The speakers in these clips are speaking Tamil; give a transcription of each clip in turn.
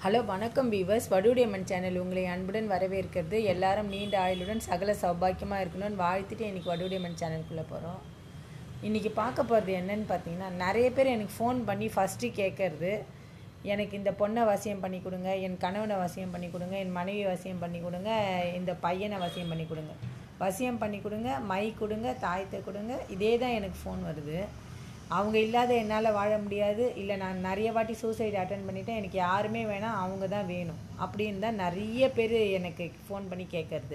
ஹலோ வணக்கம் வீவர்ஸ் வடுடியம்மன் சேனல் உங்களை அன்புடன் வரவேற்கிறது எல்லாரும் நீண்ட ஆயுளுடன் சகல சௌபாக்கியமாக இருக்கணும்னு வாழ்த்துட்டு இன்றைக்கி வடுடியம்மன் சேனலுக்குள்ளே போகிறோம் இன்றைக்கி பார்க்க போகிறது என்னன்னு பார்த்தீங்கன்னா நிறைய பேர் எனக்கு ஃபோன் பண்ணி ஃபஸ்ட்டு கேட்குறது எனக்கு இந்த பொண்ணை வசியம் பண்ணி கொடுங்க என் கணவனை வசியம் பண்ணி கொடுங்க என் மனைவி வசியம் பண்ணி கொடுங்க இந்த பையனை வசியம் பண்ணி கொடுங்க வசியம் பண்ணி கொடுங்க மை கொடுங்க தாயத்தை கொடுங்க இதே தான் எனக்கு ஃபோன் வருது அவங்க இல்லாத என்னால் வாழ முடியாது இல்லை நான் நிறைய வாட்டி சூசைட் அட்டன் பண்ணிட்டேன் எனக்கு யாருமே வேணாம் அவங்க தான் வேணும் அப்படின்னு தான் நிறைய பேர் எனக்கு ஃபோன் பண்ணி கேட்குறது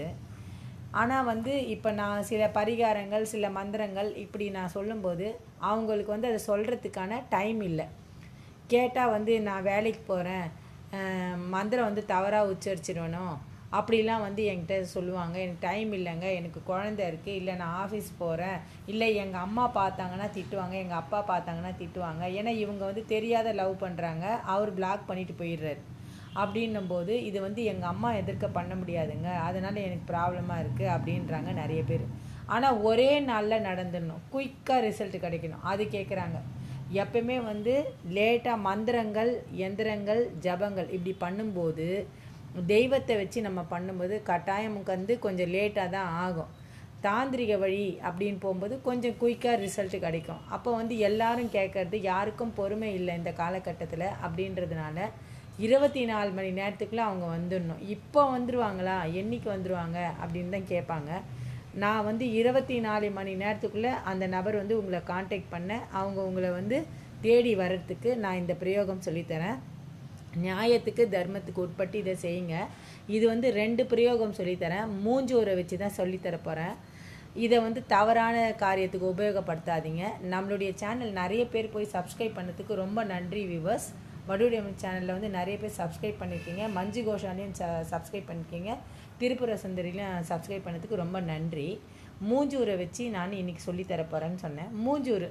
ஆனால் வந்து இப்போ நான் சில பரிகாரங்கள் சில மந்திரங்கள் இப்படி நான் சொல்லும்போது அவங்களுக்கு வந்து அதை சொல்கிறதுக்கான டைம் இல்லை கேட்டால் வந்து நான் வேலைக்கு போகிறேன் மந்திரம் வந்து தவறாக உச்சரிச்சிடணும் அப்படிலாம் வந்து என்கிட்ட சொல்லுவாங்க எனக்கு டைம் இல்லைங்க எனக்கு குழந்த இருக்குது இல்லை நான் ஆஃபீஸ் போகிறேன் இல்லை எங்கள் அம்மா பார்த்தாங்கன்னா திட்டுவாங்க எங்கள் அப்பா பார்த்தாங்கன்னா திட்டுவாங்க ஏன்னா இவங்க வந்து தெரியாத லவ் பண்ணுறாங்க அவர் பிளாக் பண்ணிட்டு போயிடுறாரு அப்படின்னும் போது இது வந்து எங்கள் அம்மா எதிர்க்க பண்ண முடியாதுங்க அதனால் எனக்கு ப்ராப்ளமாக இருக்குது அப்படின்றாங்க நிறைய பேர் ஆனால் ஒரே நாளில் நடந்துடணும் குயிக்காக ரிசல்ட் கிடைக்கணும் அது கேட்குறாங்க எப்பயுமே வந்து லேட்டாக மந்திரங்கள் எந்திரங்கள் ஜபங்கள் இப்படி பண்ணும்போது தெய்வத்தை வச்சு நம்ம பண்ணும்போது கட்டாயம் வந்து கொஞ்சம் லேட்டாக தான் ஆகும் தாந்திரிக வழி அப்படின்னு போகும்போது கொஞ்சம் குயிக்காக ரிசல்ட் கிடைக்கும் அப்போ வந்து எல்லாரும் கேட்கறது யாருக்கும் பொறுமை இல்லை இந்த காலகட்டத்தில் அப்படின்றதுனால இருபத்தி நாலு மணி நேரத்துக்குள்ளே அவங்க வந்துடணும் இப்போ வந்துடுவாங்களா என்னைக்கு வந்துடுவாங்க அப்படின்னு தான் கேட்பாங்க நான் வந்து இருபத்தி நாலு மணி நேரத்துக்குள்ளே அந்த நபர் வந்து உங்களை காண்டாக்ட் பண்ண அவங்க உங்களை வந்து தேடி வர்றதுக்கு நான் இந்த பிரயோகம் சொல்லித்தரேன் நியாயத்துக்கு தர்மத்துக்கு உட்பட்டு இதை செய்யுங்க இது வந்து ரெண்டு பிரயோகம் சொல்லித்தரேன் மூஞ்சூரை வச்சு தான் சொல்லித்தர போகிறேன் இதை வந்து தவறான காரியத்துக்கு உபயோகப்படுத்தாதீங்க நம்மளுடைய சேனல் நிறைய பேர் போய் சப்ஸ்கிரைப் பண்ணதுக்கு ரொம்ப நன்றி வியூவர்ஸ் வடுடியம் சேனலில் வந்து நிறைய பேர் சப்ஸ்கிரைப் பண்ணியிருக்கீங்க மஞ்சு கோஷாலையும் ச சப்ஸ்கிரைப் பண்ணியிருக்கீங்க திருப்புர சுந்தரிலையும் சப்ஸ்கிரைப் பண்ணதுக்கு ரொம்ப நன்றி மூஞ்சூரை வச்சு நான் இன்றைக்கி சொல்லித்தர போகிறேன்னு சொன்னேன் மூஞ்சூர்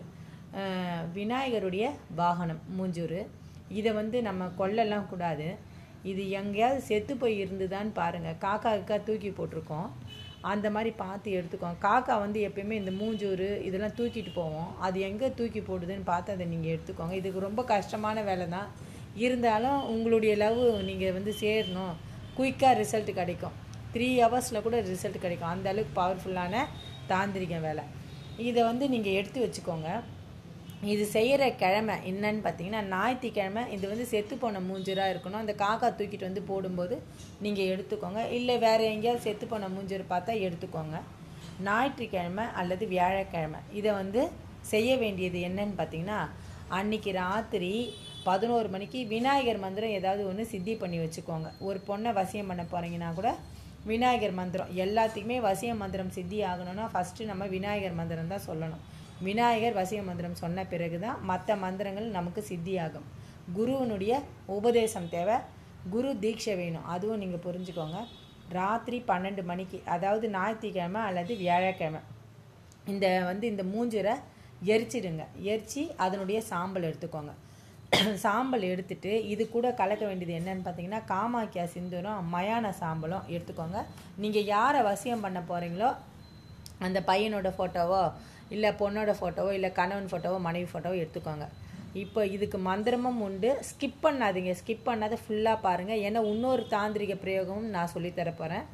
விநாயகருடைய வாகனம் மூஞ்சூர் இதை வந்து நம்ம கொல்லலாம் கூடாது இது எங்கேயாவது செத்து போய் இருந்துதான்னு பாருங்கள் காக்காவுக்கா தூக்கி போட்டிருக்கோம் அந்த மாதிரி பார்த்து எடுத்துக்கோங்க காக்கா வந்து எப்பயுமே இந்த மூஞ்சூறு இதெல்லாம் தூக்கிட்டு போவோம் அது எங்கே தூக்கி போடுதுன்னு பார்த்து அதை நீங்கள் எடுத்துக்கோங்க இதுக்கு ரொம்ப கஷ்டமான வேலை தான் இருந்தாலும் உங்களுடைய லவ் நீங்கள் வந்து சேரணும் குயிக்காக ரிசல்ட் கிடைக்கும் த்ரீ ஹவர்ஸில் கூட ரிசல்ட் கிடைக்கும் அந்த அளவுக்கு பவர்ஃபுல்லான தாந்திரிக வேலை இதை வந்து நீங்கள் எடுத்து வச்சுக்கோங்க இது செய்கிற கிழமை என்னன்னு பார்த்தீங்கன்னா ஞாயிற்றுக்கிழமை இது வந்து செத்து போன மூஞ்சராக இருக்கணும் அந்த காக்கா தூக்கிட்டு வந்து போடும்போது நீங்கள் எடுத்துக்கோங்க இல்லை வேறு எங்கேயாவது செத்து போன மூஞ்சர் பார்த்தா எடுத்துக்கோங்க ஞாயிற்றுக்கிழமை அல்லது வியாழக்கிழமை இதை வந்து செய்ய வேண்டியது என்னன்னு பார்த்தீங்கன்னா அன்னைக்கு ராத்திரி பதினோரு மணிக்கு விநாயகர் மந்திரம் ஏதாவது ஒன்று சித்தி பண்ணி வச்சுக்கோங்க ஒரு பொண்ணை வசியம் பண்ண போகிறீங்கன்னா கூட விநாயகர் மந்திரம் எல்லாத்துக்குமே வசிய மந்திரம் சித்தி ஆகணும்னா ஃபஸ்ட்டு நம்ம விநாயகர் மந்திரம் தான் சொல்லணும் விநாயகர் வசிய மந்திரம் சொன்ன பிறகு தான் மற்ற மந்திரங்கள் நமக்கு சித்தியாகும் குருவனுடைய உபதேசம் தேவை குரு தீட்சை வேணும் அதுவும் நீங்கள் புரிஞ்சுக்கோங்க ராத்திரி பன்னெண்டு மணிக்கு அதாவது ஞாயிற்றுக்கிழமை அல்லது வியாழக்கிழமை இந்த வந்து இந்த மூஞ்சிரை எரிச்சிடுங்க எரித்து அதனுடைய சாம்பல் எடுத்துக்கோங்க சாம்பல் எடுத்துட்டு இது கூட கலக்க வேண்டியது என்னன்னு பார்த்தீங்கன்னா காமாக்கியா சிந்துரம் மயான சாம்பலும் எடுத்துக்கோங்க நீங்கள் யாரை வசியம் பண்ண போகிறீங்களோ அந்த பையனோட ஃபோட்டோவோ இல்லை பொண்ணோட ஃபோட்டோவோ இல்லை கணவன் ஃபோட்டோவோ மனைவி ஃபோட்டோவோ எடுத்துக்கோங்க இப்போ இதுக்கு மந்திரமும் உண்டு ஸ்கிப் பண்ணாதீங்க ஸ்கிப் பண்ணாத ஃபுல்லாக பாருங்கள் ஏன்னா இன்னொரு தாந்திரிக பிரயோகமும் நான் சொல்லித்தர போகிறேன்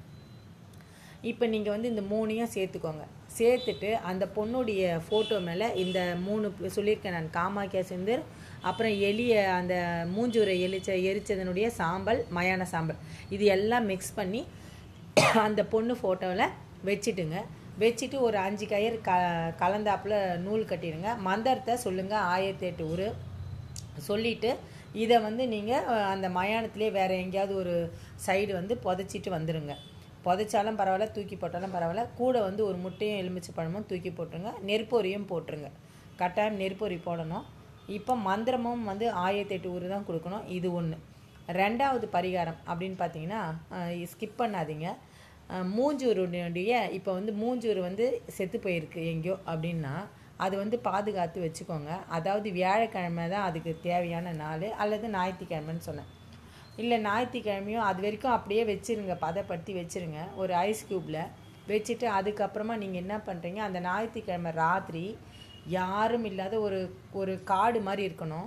இப்போ நீங்கள் வந்து இந்த மூணையும் சேர்த்துக்கோங்க சேர்த்துட்டு அந்த பொண்ணுடைய ஃபோட்டோ மேலே இந்த மூணு சொல்லியிருக்கேன் நான் காமாக்கியா சிந்தர் அப்புறம் எலிய அந்த மூஞ்சூரை எலிச்ச எரிச்சதனுடைய சாம்பல் மயான சாம்பல் இது எல்லாம் மிக்ஸ் பண்ணி அந்த பொண்ணு ஃபோட்டோவில் வச்சுட்டுங்க வச்சுட்டு ஒரு அஞ்சு கயிறு க கலந்தாப்பில் நூல் கட்டிடுங்க மந்திரத்தை சொல்லுங்கள் ஆயிரத்தி எட்டு ஊர் சொல்லிவிட்டு இதை வந்து நீங்கள் அந்த மயானத்திலே வேறு எங்கேயாவது ஒரு சைடு வந்து புதைச்சிட்டு வந்துடுங்க புதைச்சாலும் பரவாயில்ல தூக்கி போட்டாலும் பரவாயில்ல கூட வந்து ஒரு முட்டையும் எலுமிச்சை பழமும் தூக்கி போட்டுருங்க நெருப்பொரியும் போட்டுருங்க கட்டாயம் நெருப்பொரி போடணும் இப்போ மந்திரமும் வந்து ஆயிரத்தி எட்டு ஊர் தான் கொடுக்கணும் இது ஒன்று ரெண்டாவது பரிகாரம் அப்படின்னு பார்த்தீங்கன்னா ஸ்கிப் பண்ணாதீங்க மூஞ்சூருடைய இப்போ வந்து மூஞ்சூர் வந்து செத்து போயிருக்கு எங்கேயோ அப்படின்னா அது வந்து பாதுகாத்து வச்சுக்கோங்க அதாவது வியாழக்கிழமை தான் அதுக்கு தேவையான நாள் அல்லது ஞாயிற்றுக்கிழமைன்னு சொன்னேன் இல்லை ஞாயிற்றுக்கிழமையும் அது வரைக்கும் அப்படியே வச்சுருங்க பதப்படுத்தி வச்சுருங்க ஒரு ஐஸ் க்யூப்பில் வச்சுட்டு அதுக்கப்புறமா நீங்கள் என்ன பண்ணுறீங்க அந்த ஞாயிற்றுக்கிழமை ராத்திரி யாரும் இல்லாத ஒரு ஒரு காடு மாதிரி இருக்கணும்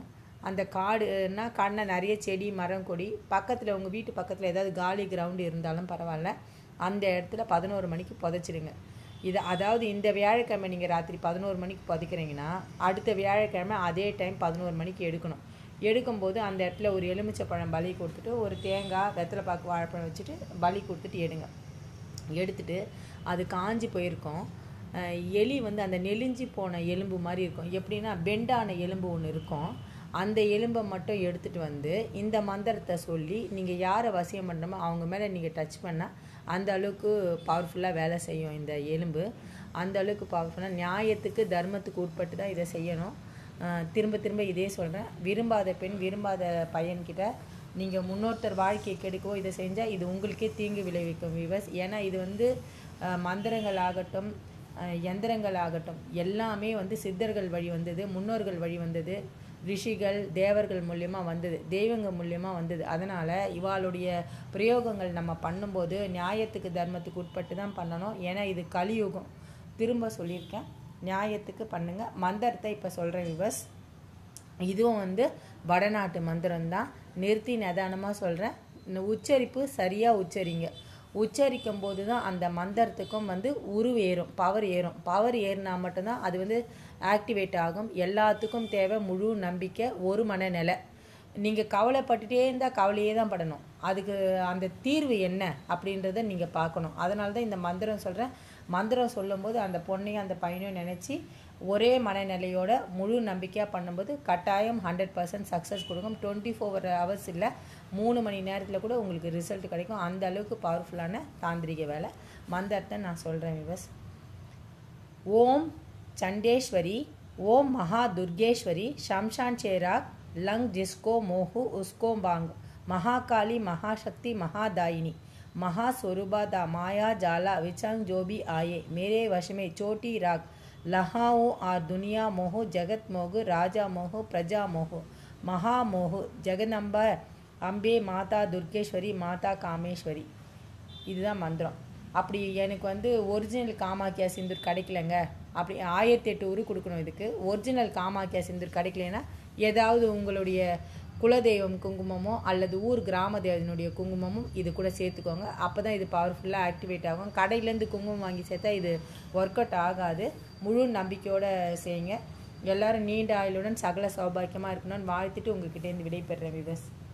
அந்த காடுனா காடுனா நிறைய செடி மரம் கொடி பக்கத்தில் உங்கள் வீட்டு பக்கத்தில் ஏதாவது காலி கிரவுண்டு இருந்தாலும் பரவாயில்ல அந்த இடத்துல பதினோரு மணிக்கு புதைச்சிடுங்க இது அதாவது இந்த வியாழக்கிழமை நீங்கள் ராத்திரி பதினோரு மணிக்கு புதைக்கிறீங்கன்னா அடுத்த வியாழக்கிழமை அதே டைம் பதினோரு மணிக்கு எடுக்கணும் எடுக்கும்போது அந்த இடத்துல ஒரு எலுமிச்சை பழம் பலி கொடுத்துட்டு ஒரு தேங்காய் வெத்தலை பாக்கு வாழைப்பழம் வச்சுட்டு பலி கொடுத்துட்டு எடுங்க எடுத்துட்டு அது காஞ்சி போயிருக்கும் அஹ் எலி வந்து அந்த நெலிஞ்சி போன எலும்பு மாதிரி இருக்கும் எப்படின்னா பெண்டான எலும்பு ஒன்று இருக்கும் அந்த எலும்பை மட்டும் எடுத்துகிட்டு வந்து இந்த மந்திரத்தை சொல்லி நீங்கள் யாரை வசியம் பண்ணணுமோ அவங்க மேலே நீங்கள் டச் பண்ணால் அந்த அளவுக்கு பவர்ஃபுல்லாக வேலை செய்யும் இந்த எலும்பு அந்த அளவுக்கு பவர்ஃபுல்லாக நியாயத்துக்கு தர்மத்துக்கு உட்பட்டு தான் இதை செய்யணும் அஹ் திரும்ப திரும்ப இதே சொல்கிறேன் விரும்பாத பெண் விரும்பாத பையன்கிட்ட நீங்கள் முன்னொருத்தர் வாழ்க்கையை கெடுக்கவோ இதை செஞ்சால் இது உங்களுக்கே தீங்கு விளைவிக்கும் விவஸ் ஏன்னா இது வந்து அஹ், மந்திரங்கள் ஆகட்டும் அஹ், எந்திரங்கள் ஆகட்டும் எல்லாமே வந்து சித்தர்கள் வழி வந்தது முன்னோர்கள் வழி வந்தது ரிஷிகள் தேவர்கள் மூலியமா வந்தது தெய்வங்கள் மூலியமா வந்தது அதனால் இவாளுடைய பிரயோகங்கள் நம்ம பண்ணும்போது நியாயத்துக்கு தர்மத்துக்கு உட்பட்டு தான் பண்ணணும் ஏன்னா இது கலியுகம் திரும்ப சொல்லியிருக்கேன் நியாயத்துக்கு பண்ணுங்க மந்திரத்தை இப்போ சொல்கிறேன் விவஸ் இதுவும் வந்து வடநாட்டு மந்திரம்தான் நிறுத்தி நிதானமாக சொல்கிறேன் இந்த உச்சரிப்பு சரியாக உச்சரிங்க உச்சரிக்கும் போது தான் அந்த மந்திரத்துக்கும் வந்து உருவு ஏறும் பவர் ஏறும் பவர் ஏறினா மட்டும்தான் அது வந்து ஆக்டிவேட் ஆகும் எல்லாத்துக்கும் தேவை முழு நம்பிக்கை ஒரு மனநிலை நீங்கள் கவலைப்பட்டுட்டே இருந்தால் கவலையே தான் படணும் அதுக்கு அந்த தீர்வு என்ன அப்படின்றத நீங்கள் பார்க்கணும் அதனால தான் இந்த மந்திரம் சொல்கிறேன் மந்திரம் சொல்லும்போது அந்த பொண்ணையும் அந்த பையனையும் நினச்சி ஒரே மனநிலையோட முழு நம்பிக்கையாக பண்ணும்போது கட்டாயம் ஹண்ட்ரட் பர்சன்ட் சக்ஸஸ் கொடுக்கும் டுவெண்ட்டி ஃபோர் ஹவர்ஸ் இல்லை மூணு மணி நேரத்தில் கூட உங்களுக்கு ரிசல்ட் கிடைக்கும் அந்த அளவுக்கு பவர்ஃபுல்லான தாந்திரிக வேலை மந்திரத்தை நான் சொல்கிறேன் விவஸ் ஓம் चंडेश्वरी ओम महादुर्गेश्वरी शमशान चेराग लंग जिसको मोहु उसको बांग महाकाली महाशक्ति महादायिनी महास्वरूपा माया जाला विचंग जो भी आए मेरे वश में चोटी राग लहाओ और दुनिया मोह जगत मोह राजा मोह प्रजा मोह महामोह जगदम्बा அம்பே மாதா துர்கேஸ்வரி மாதா காமேஸ்வரி இதுதான் மந்திரம் அப்படி எனக்கு வந்து ஒரிஜினல் காமாக்கியா சிந்தூர் கிடைக்கலங்க அப்படி ஆயிரத்தி எட்டு உரு கொடுக்கணும் இதுக்கு ஒரிஜினல் காமாக்கியா சிந்தூர் கிடைக்கலனா ஏதாவது உங்களுடைய குலதெய்வம் குங்குமமோ அல்லது ஊர் கிராம தேவனுடைய குங்குமமும் இது கூட சேர்த்துக்கோங்க அப்போ தான் இது பவர்ஃபுல்லாக ஆக்டிவேட் ஆகும் கடையிலேருந்து குங்குமம் வாங்கி சேர்த்தா இது ஒர்க் அவுட் ஆகாது முழு நம்பிக்கையோடு செய்யுங்க எல்லாரும் நீண்ட ஆயுளுடன் சகல சௌபாக்கியமாக இருக்கணும்னு வாழ்த்துட்டு உங்ககிட்டேருந்து விடைபெறுறேன் விவஸ்